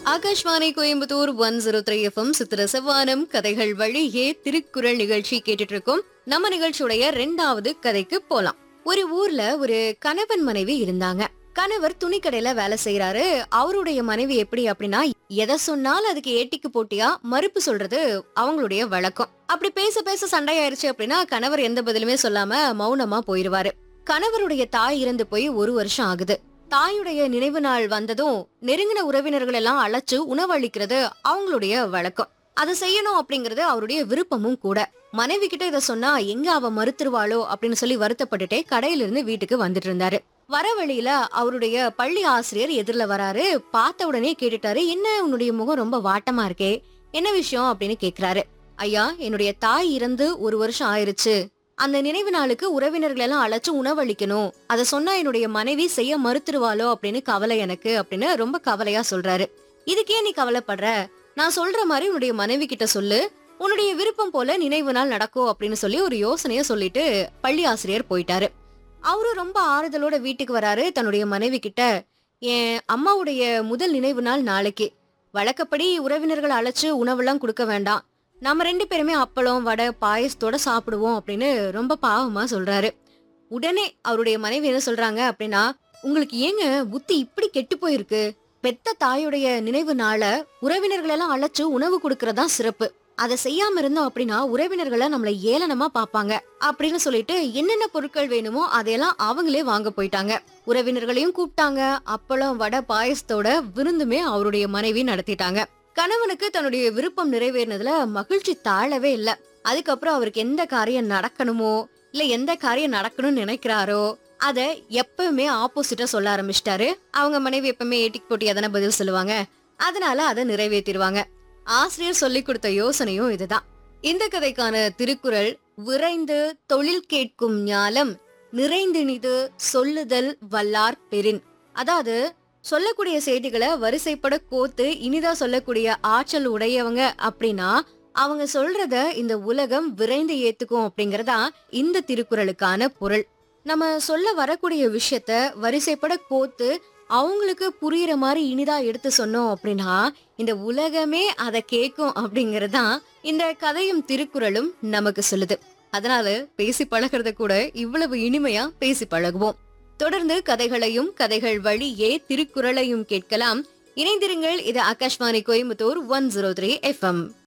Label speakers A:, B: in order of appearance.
A: Akashvani Coimbatore one zero three FM சித்திர செவ்வானம் கதைகள் வழியே திருக்குறள் நிகழ்ச்சி கேட்டுட்டு இருக்கோம் நம்ம நிகழ்ச்சியுடைய ரெண்டாவது கதைக்கு போலாம் ஒரு ஊர்ல ஒரு கணவன் மனைவி இருந்தாங்க கணவர் துணிக்கடையில வேலை செய்யறாரு அவருடைய மனைவி எப்படி அப்படின்னா எதை சொன்னாலும் அதுக்கு ஏட்டிக்கு போட்டியா மறுப்பு சொல்றது அவங்களுடைய வழக்கம் அப்படி பேச பேச சண்டையாயிருச்சு அப்படின்னா கணவர் எந்த பதிலுமே சொல்லாம மௌனமா போயிருவாரு கணவருடைய தாய் இறந்து போய் ஒரு வருஷம் ஆகுது தாயுடைய நினைவு நாள் வந்ததும் நெருங்கின உறவினர்கள் எல்லாம் அழைச்சு உணவளிக்கிறது அவங்களுடைய வழக்கம் அதை செய்யணும் அப்படிங்கறது அவருடைய விருப்பமும் கூட மனைவி கிட்ட இத சொன்னா எங்க அவ மறுத்துருவாளோ அப்படின்னு சொல்லி வருத்தப்பட்டுட்டே கடையில இருந்து வீட்டுக்கு வந்துட்டு இருந்தாரு வர வழியில அவருடைய பள்ளி ஆசிரியர் எதிரில வராரு பார்த்த உடனே கேட்டுட்டாரு என்ன உன்னுடைய முகம் ரொம்ப வாட்டமா இருக்கே என்ன விஷயம் அப்படின்னு கேக்குறாரு ஐயா என்னுடைய தாய் இறந்து ஒரு வருஷம் ஆயிருச்சு அந்த நினைவு நாளுக்கு உறவினர்கள் எல்லாம் அழைச்சு உணவளிக்கணும் அத சொன்னா என்னுடைய மனைவி செய்ய மறுத்துருவாளோ அப்படின்னு கவலை எனக்கு அப்படின்னு ரொம்ப கவலையா சொல்றாரு இதுக்கே நீ கவலைப்படுற நான் சொல்ற மாதிரி உன்னுடைய மனைவி கிட்ட சொல்லு உன்னுடைய விருப்பம் போல நினைவு நாள் நடக்கும் அப்படின்னு சொல்லி ஒரு யோசனைய சொல்லிட்டு பள்ளி ஆசிரியர் போயிட்டாரு அவரும் ரொம்ப ஆறுதலோட வீட்டுக்கு வராரு தன்னுடைய மனைவி கிட்ட என் அம்மாவுடைய முதல் நினைவு நாள் நாளைக்கு வழக்கப்படி உறவினர்கள் அழைச்சு உணவெல்லாம் கொடுக்க வேண்டாம் நம்ம ரெண்டு பேருமே அப்பளம் வடை பாயசத்தோட சாப்பிடுவோம் அப்படின்னு ரொம்ப பாவமா சொல்றாரு உடனே அவருடைய மனைவி என்ன சொல்றாங்க அப்படின்னா உங்களுக்கு ஏங்க புத்தி இப்படி கெட்டு போயிருக்கு பெத்த தாயுடைய நினைவு நாள உறவினர்கள் எல்லாம் அழைச்சு உணவு கொடுக்கறதா சிறப்பு அதை செய்யாம இருந்தோம் அப்படின்னா உறவினர்களை நம்மள ஏளனமா பாப்பாங்க அப்படின்னு சொல்லிட்டு என்னென்ன பொருட்கள் வேணுமோ அதையெல்லாம் அவங்களே வாங்க போயிட்டாங்க உறவினர்களையும் கூப்பிட்டாங்க அப்பளம் வடை பாயசத்தோட விருந்துமே அவருடைய மனைவி நடத்திட்டாங்க கணவனுக்கு தன்னுடைய விருப்பம் நிறைவேறினதுல மகிழ்ச்சி தாழவே இல்ல அதுக்கப்புறம் அவருக்கு எந்த காரியம் நடக்கணுமோ இல்ல எந்த காரியம் நடக்கணும்னு நினைக்கிறாரோ அத எப்பவுமே ஆப்போசிட்டா சொல்ல ஆரம்பிச்சிட்டாரு அவங்க மனைவி எப்பவுமே ஏட்டிக்கு போட்டி தானே பதில் சொல்லுவாங்க அதனால அதை நிறைவேற்றிடுவாங்க ஆசிரியர் சொல்லி கொடுத்த யோசனையும் இதுதான் இந்த கதைக்கான திருக்குறள் விரைந்து தொழில் கேட்கும் ஞாலம் நிறைந்தினிது சொல்லுதல் வல்லார் பெறின் அதாவது சொல்லக்கூடிய செய்திகளை வரிசைப்பட கோத்து இனிதா சொல்லக்கூடிய ஆற்றல் உடையவங்க அப்படின்னா அவங்க சொல்றத இந்த உலகம் விரைந்து ஏத்துக்கும் அப்படிங்கறதா இந்த திருக்குறளுக்கான பொருள் நம்ம சொல்ல வரக்கூடிய விஷயத்த வரிசைப்பட கோத்து அவங்களுக்கு புரியுற மாதிரி இனிதா எடுத்து சொன்னோம் அப்படின்னா இந்த உலகமே அதை கேட்கும் அப்படிங்கறதா இந்த கதையும் திருக்குறளும் நமக்கு சொல்லுது அதனால பேசி பழகிறத கூட இவ்வளவு இனிமையா பேசி பழகுவோம் தொடர்ந்து கதைகளையும் கதைகள் வழியே திருக்குறளையும் கேட்கலாம் இணைந்திருங்கள் இது Akashvani Coimbatore one zero three FM